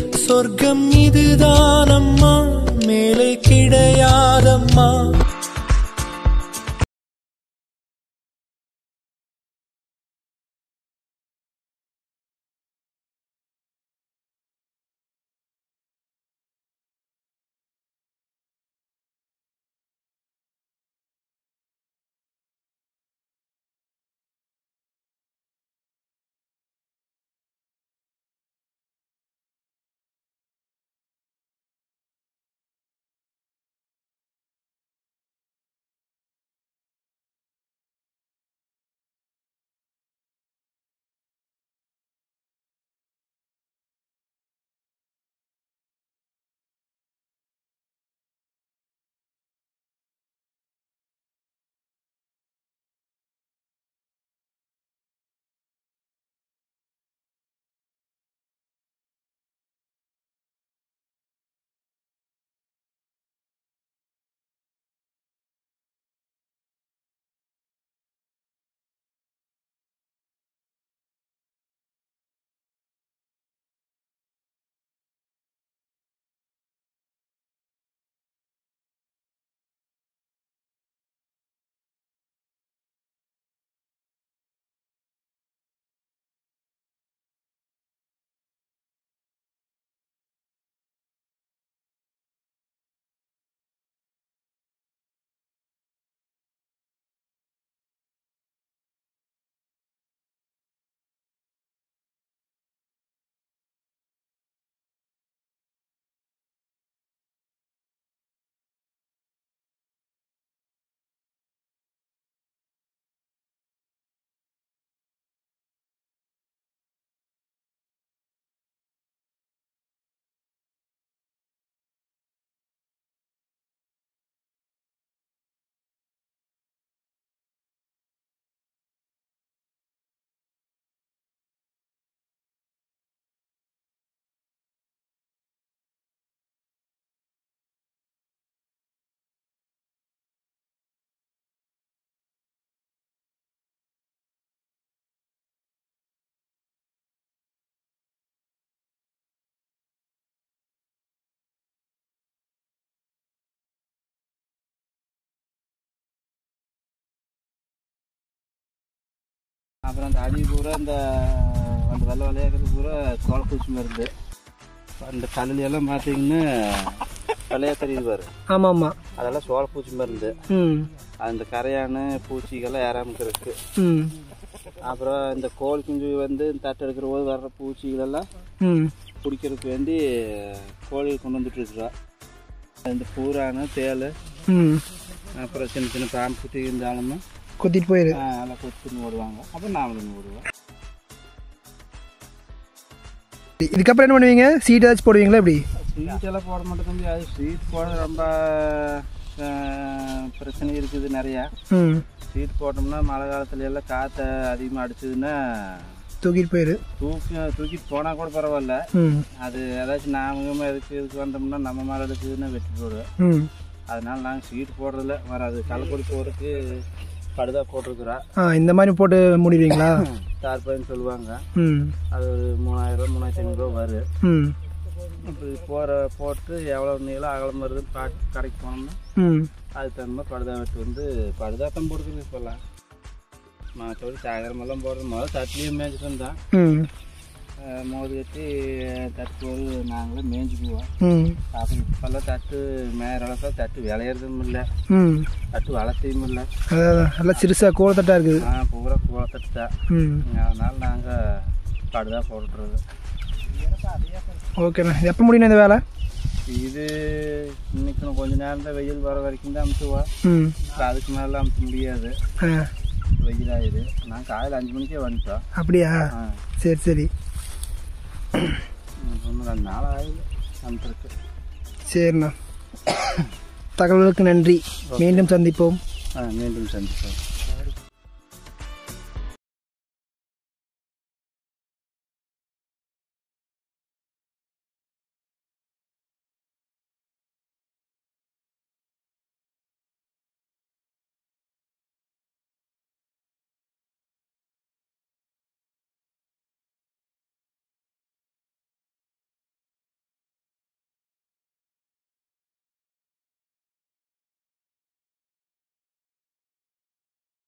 சொர்க்கம் இதுதானம்மா மேலே கிடையாதம்மா அப்புறம் அந்த அடி பூரா இந்த அந்த வெள்ளை வெள்ளையாக்கிறது பூரா தோல்பூச்சி மருந்து அந்த கல்லுல எல்லாம் பார்த்தீங்கன்னா வெள்ளையா தெரியுது பாரு ஆமாம் ஆமாம் அதெல்லாம் சோளப்பூச்சி மருந்து ம் அந்த கரையான பூச்சிகள்லாம் ஏறாமல் இருக்கு ம் அப்புறம் இந்த கோல் குஞ்சு வந்து தட்டு எடுக்கிற போது வர்ற பூச்சிகளெல்லாம் ம் பிடிக்கிறதுக்கு வேண்டி கோழி கொண்டு வந்துட்டு இருக்கிறோம் இந்த பூரான தேள் ம் அப்புறம் சின்ன சின்ன பாம்பு குட்டி இருந்தாலும் கொத்திட்டு போயிரு நல்லா கொத்துன்னு ஓடுவாங்க அப்புறம் நாமளும் ஓடுவோம் இதுக்கப்புறம் என்ன பண்ணுவீங்க சீட் ஏதாச்சும் போடுவீங்களா எப்படி சீட் எல்லாம் போட மாட்டேன் தம்பி அது சீட் போட ரொம்ப அஹ், பிரச்சனை இருக்குது நிறையா ம் சீட் போட்டோம்னா மழை காலத்துல எல்லாம் காற்றை அதிகமாக அடிச்சதுன்னா தூக்கிட்டு போயிரு தூக்கி தூக்கிட்டு போனால் கூட பரவாயில்ல ம் அது ஏதாச்சும் நாம எதுக்கு இதுக்கு வந்தோம்னா நம்ம மேலே எடுக்குதுன்னா வெட்டி போடுவேன் ம் அதனால நாங்கள் சீட் போடுறதில்ல வராது கள்ளக்குடி போகிறதுக்கு படுதா போட்டிருக்குறோம் ஆ இந்த மாதிரி போட்டு மூடிடுவீங்களா தார்பாயின்னு சொல்லுவாங்க ம் அது ஒரு மூணாயிரம் மூணாயிரத்தி ஐநூறுரூவா வரும் ம் இப்படி போகிற போட்டு எவ்வளோ நீளம் அகலம் வருதுன்னு பார்த்து கடைக்கு போனோம்னா ம் அதுக்கு தகுந்த மாதிரி படுதா வெட்டு வந்து படுதாத்தம் போடுறது இப்போல்லாம் மற்றபடி சாயந்தரமெல்லாம் போடுறது முதல்ல தட்டுலேயும் மேய்ச்சிட்டு இருந்தோம் ம் அஹ் மோது கட்டி தட்டு போது நாங்களே மேய்ஞ்சிக்குவோம் ம் அப்புறம் இப்போல்லாம் தட்டு மேயிற அளவுக்கு தட்டு விளையிறதும் இல்லை ம் தட்டு வளர்த்தையும் இல்லை அதான் அதான். நல்லா சிறுசாக கோலத்தட்டாக இருக்குது ஆ பூரா கூழ தட்டு தான் ம் அதனால நாங்கள் படுதா போட்டுறது ஓகேண்ணா இது எப்போ முடியணும் இந்த வேலை இது இன்னைக்கு இன்னும் கொஞ்ச நேரம் தான் வெயில் வர வரைக்கும் தான் அமுத்துவோம் ம் இப்போ அதுக்கு மேலே அமுத்த முடியாது ஆ வெயில் ஆயிடுது நான் காலையில் அஞ்சு மணிக்கே வந்துட்டோம் அப்படியா ஆ சரி சரி ஒன்று ரெண்டு நாள் ஆகுது அமுத்துறதுக்கு சரிண்ணா தகவலுக்கு நன்றி மீண்டும் சந்திப்போம் ஆ மீண்டும் சந்திப்போம்